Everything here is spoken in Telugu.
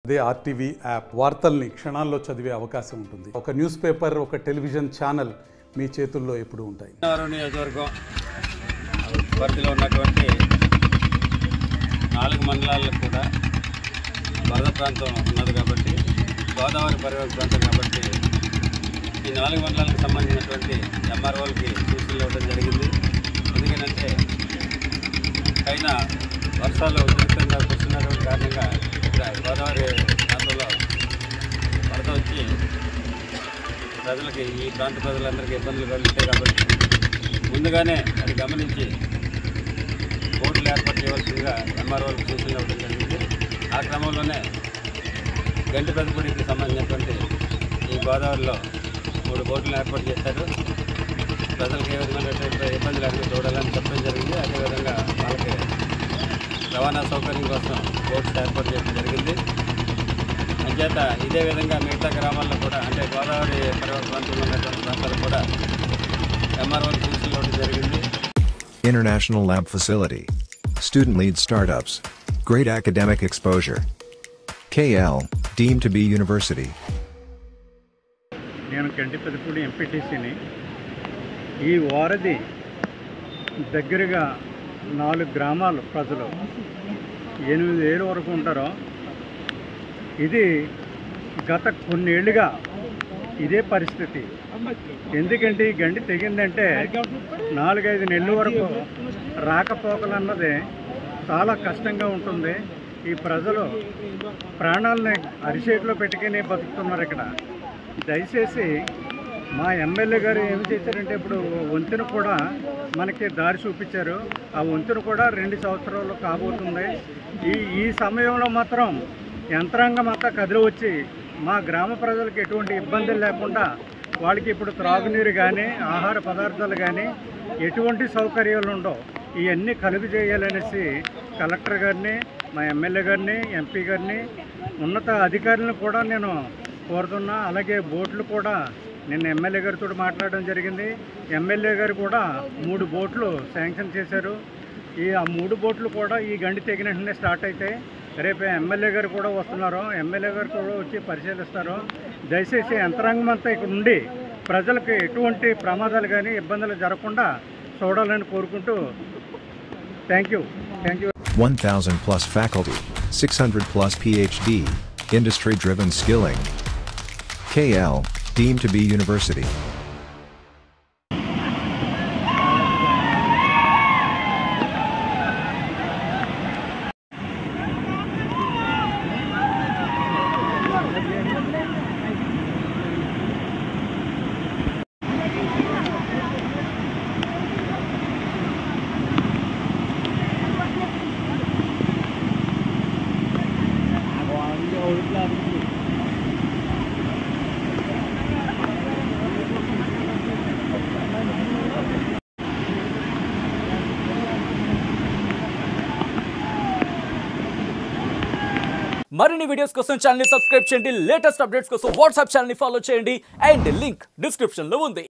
అదే ఆర్టీవీ యాప్ వార్తల్ని క్షణాల్లో చదివే అవకాశం ఉంటుంది ఒక న్యూస్ పేపర్ ఒక టెలివిజన్ ఛానల్ మీ చేతుల్లో ఎప్పుడూ ఉంటాయి గోదావరి నియోజకవర్గం పరిధిలో ఉన్నటువంటి నాలుగు మండలాలకు కూడా వరద ప్రాంతం ఉన్నది కాబట్టి గోదావరి పరివాహక ప్రాంతం కాబట్టి ఈ నాలుగు మండలాలకు సంబంధించినటువంటి ఎంఆర్ఓలకి సూచనలు ఇవ్వడం జరిగింది ఎందుకంటే పైన వర్షాలు విపరీతంగా కురుస్తున్నటువంటి కారణంగా ఇక్కడ గోదావరి ప్రాంతంలో వరద వచ్చి ప్రజలకి ఈ ప్రాంత ప్రజలందరికీ ఇబ్బందులు కలుగుతాయి కాబట్టి ముందుగానే అది గమనించి బోర్డులు ఏర్పాటు చేయవలసిందిగా ఎంఆర్ఓలకు సూచనలు ఇవ్వడం జరిగింది ఆ క్రమంలోనే గంటి పెద్దపూడికి సంబంధించినటువంటి ఈ గోదావరిలో మూడు బోర్డులు ఏర్పాటు చేశారు ప్రజలకు ఏ విధమైనటువంటి ఇబ్బందులు అన్ని చూడాలని చెప్పడం జరిగింది అదేవిధంగా వాళ్ళకి రవాణా సౌకర్యం కోసం బోట్స్ ఏర్పాటు చేయడం జరిగింది అంచేత ఇదే విధంగా మిగతా గ్రామాల్లో కూడా అంటే గోదావరి పరివాహక ప్రాంతంలో ఉన్నటువంటి ప్రాంతాలు కూడా ఎంఆర్ఓ సూచనలు ఇవ్వడం జరిగింది International Lab Facility. Student lead startups. Great academic exposure. KL, deemed to be university. నేను గంటిపెదపూడి ఎంపీటీసీని ఈ వారధి దగ్గరగా నాలుగు గ్రామాలు ప్రజలు ఎనిమిది ఏళ్ళ వరకు ఉంటారో ఇది గత కొన్నేళ్లుగా ఇదే పరిస్థితి ఎందుకంటే ఈ గండి తెగిందంటే నాలుగైదు నెలల వరకు రాకపోకలన్నది చాలా కష్టంగా ఉంటుంది ఈ ప్రజలు ప్రాణాలని అరిచేతిలో పెట్టుకుని బతుకుతున్నారు ఇక్కడ దయచేసి మా ఎమ్మెల్యే గారు ఏం చేశారంటే ఇప్పుడు వంతెన కూడా మనకి దారి చూపించారు ఆ వంతెన కూడా రెండు సంవత్సరాలు కాబోతుంది ఈ ఈ సమయంలో మాత్రం యంత్రాంగం అంతా కదిలి వచ్చి మా గ్రామ ప్రజలకు ఎటువంటి ఇబ్బందులు లేకుండా వాళ్ళకి ఇప్పుడు త్రాగునీరు కానీ ఆహార పదార్థాలు కానీ ఎటువంటి సౌకర్యాలు ఉండవు ఇవన్నీ కలుగు చేయాలనేసి కలెక్టర్ గారిని మా ఎమ్మెల్యే గారిని ఎంపీ గారిని ఉన్నత అధికారులను కూడా నేను కోరుతున్నా అలాగే బోట్లు కూడా నిన్న ఎమ్మెల్యే గారితో మాట్లాడడం జరిగింది ఎమ్మెల్యే గారు కూడా మూడు బోట్లు శాంక్షన్ చేశారు ఈ ఆ మూడు బోట్లు కూడా ఈ గండి తెగిన వెంటనే స్టార్ట్ అయితే రేపు ఎమ్మెల్యే గారు కూడా వస్తున్నారు ఎమ్మెల్యే గారు కూడా వచ్చి పరిశీలిస్తారు దయచేసి యంత్రాంగం అంతా ఇక్కడ ఉండి ప్రజలకు ఎటువంటి ప్రమాదాలు కానీ ఇబ్బందులు జరగకుండా చూడాలని కోరుకుంటూ thank you thank you 1000 plus faculty, 600 plus PhD, industry driven skilling. KL, deemed to be university. మరిన్ని వీడియోస్ కోసం ఛానల్ సబ్స్క్రైబ్ చేయండి లేటెస్ట్ అప్డేట్స్ కోసం వాట్సాప్ ఛానల్ ఫాలో చేయండి అండ్ లింక్ డిస్క్రిప్షన్ లో ఉంది